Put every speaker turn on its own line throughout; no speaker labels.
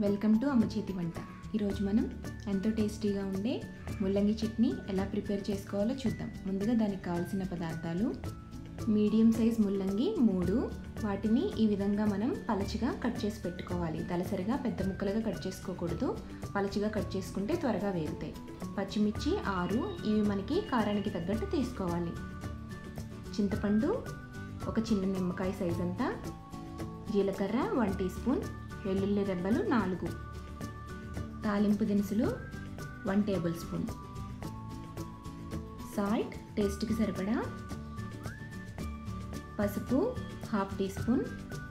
welcome to అమ్మ చేతి వంట ఈరోజు మనం ఎంతో టేస్టీగా ఉండే ముల్లంగి చట్నీ ఎలా ప్రిపేర్ చేసుకోవాలో చూద్దాం ముందుగా దానికి కావాల్సిన పదార్థాలు మీడియం సైజ్ ముల్లంగి మూడు వాటిని ఈ విధంగా మనం పలచగా కట్ చేసి పెట్టుకోవాలి తలసరిగా పెద్ద ముక్కలుగా కట్ చేసుకోకూడదు పలచగా కట్ చేసుకుంటే త్వరగా వేగుతాయి పచ్చిమిర్చి ఆరు ఇవి మనకి కారానికి తగ్గట్టు తీసుకోవాలి చింతపండు ఒక చిన్న నిమ్మకాయ సైజ్ అంతా జీలకర్ర వన్ టీ స్పూన్ వెల్లుల్లి రెబ్బలు నాలుగు తాలింపు దినుసులు వన్ టేబుల్ స్పూన్ సాల్ట్ టేస్ట్కి సరిపడా పసుపు half teaspoon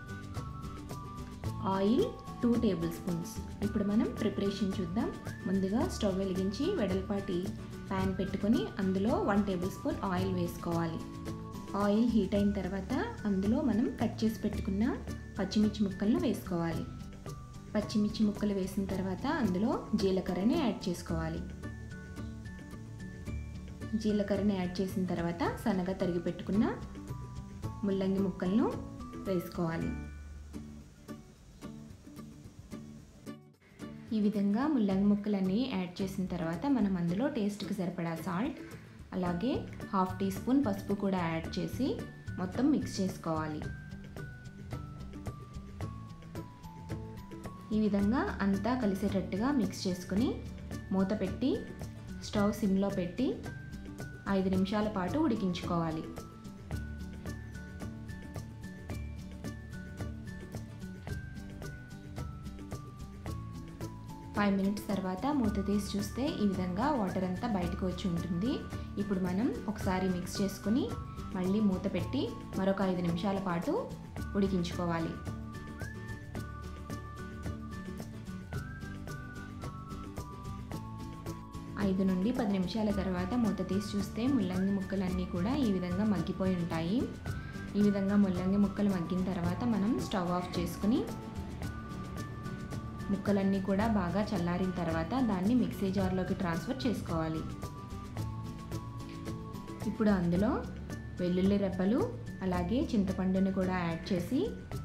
oil two tablespoons ఇప్పుడు మనం ప్రిపరేషన్ చూద్దాం ముందుగా స్టవ్ వెలిగించి వెడల్పాటి ప్యాన్ పెట్టుకొని అందులో వన్ టేబుల్ స్పూన్ ఆయిల్ వేసుకోవాలి ఆయిల్ హీట్ అయిన తర్వాత అందులో మనం కట్ చేసి పెట్టుకున్న పచ్చిమిర్చి ముక్కలను వేసుకోవాలి పచ్చిమిర్చి ముక్కలు వేసిన తర్వాత అందులో జీలకర్రని యాడ్ చేసుకోవాలి జీలకర్రని యాడ్ చేసిన తర్వాత సన్నగా తరిగి పెట్టుకున్న ముల్లంగి ముక్కలను వేసుకోవాలి ఈ విధంగా ముల్లంగి ముక్కలన్నీ యాడ్ చేసిన తర్వాత మనం అందులో టేస్ట్కి సరిపడా సాల్ట్ అలాగే హాఫ్ టీ స్పూన్ పసుపు కూడా యాడ్ చేసి మొత్తం మిక్స్ చేసుకోవాలి ఈ విధంగా అంతా కలిసేటట్టుగా మిక్స్ చేసుకుని మూత పెట్టి స్టవ్ సిమ్లో పెట్టి ఐదు నిమిషాల పాటు ఉడికించుకోవాలి ఫైవ్ మినిట్స్ తర్వాత మూత తీసి చూస్తే ఈ విధంగా వాటర్ అంతా బయటకు వచ్చి ఉంటుంది ఇప్పుడు మనం ఒకసారి మిక్స్ చేసుకుని మళ్ళీ మూత పెట్టి మరొక ఐదు నిమిషాల పాటు ఉడికించుకోవాలి ఐదు నుండి పది నిమిషాల తర్వాత మూత తీసి చూస్తే ముల్లంగి ముక్కలన్నీ కూడా ఈ విధంగా మగ్గిపోయి ఉంటాయి ఈ విధంగా ముల్లంగి ముక్కలు మగ్గిన తర్వాత మనం స్టవ్ ఆఫ్ చేసుకుని ముక్కలన్నీ కూడా బాగా చల్లారిన తర్వాత దాన్ని మిక్సీ జార్లోకి ట్రాన్స్ఫర్ చేసుకోవాలి ఇప్పుడు అందులో వెల్లుల్లి రెబ్బలు అలాగే చింతపండుని కూడా యాడ్ చేసి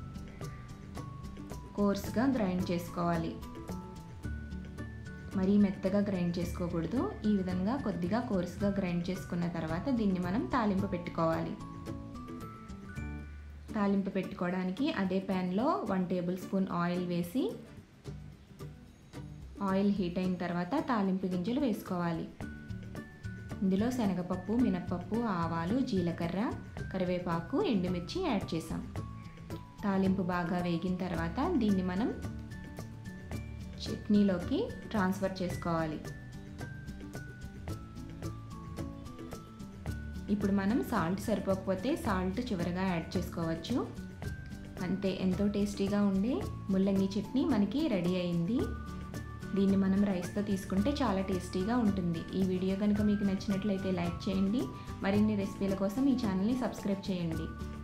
కోర్స్గా గ్రైండ్ చేసుకోవాలి మరీ మెత్తగా గ్రైండ్ చేసుకోకూడదు ఈ విధంగా కొద్దిగా కోర్స్గా గ్రైండ్ చేసుకున్న తర్వాత దీన్ని మనం తాలింపు పెట్టుకోవాలి తాలింపు పెట్టుకోవడానికి అదే ప్యాన్లో వన్ టేబుల్ స్పూన్ ఆయిల్ వేసి ఆయిల్ హీట్ అయిన తర్వాత తాలింపు గింజలు వేసుకోవాలి ఇందులో శనగపప్పు మినప్పప్పు ఆవాలు జీలకర్ర కరివేపాకు ఎండుమిర్చి యాడ్ చేసాం తాలింపు బాగా వేగిన తర్వాత దీన్ని మనం చట్నీలోకి ట్రాన్స్ఫర్ చేసుకోవాలి ఇప్పుడు మనం సాల్ట్ సరిపోకపోతే సాల్ట్ చివరిగా యాడ్ చేసుకోవచ్చు అంతే ఎంతో టేస్టీగా ఉండే ముల్లంగి చట్నీ మనకి రెడీ అయింది దీన్ని మనం రైస్తో తీసుకుంటే చాలా టేస్టీగా ఉంటుంది ఈ వీడియో కనుక మీకు నచ్చినట్లయితే లైక్ చేయండి మరిన్ని రెసిపీల కోసం ఈ ఛానల్ని సబ్స్క్రైబ్ చేయండి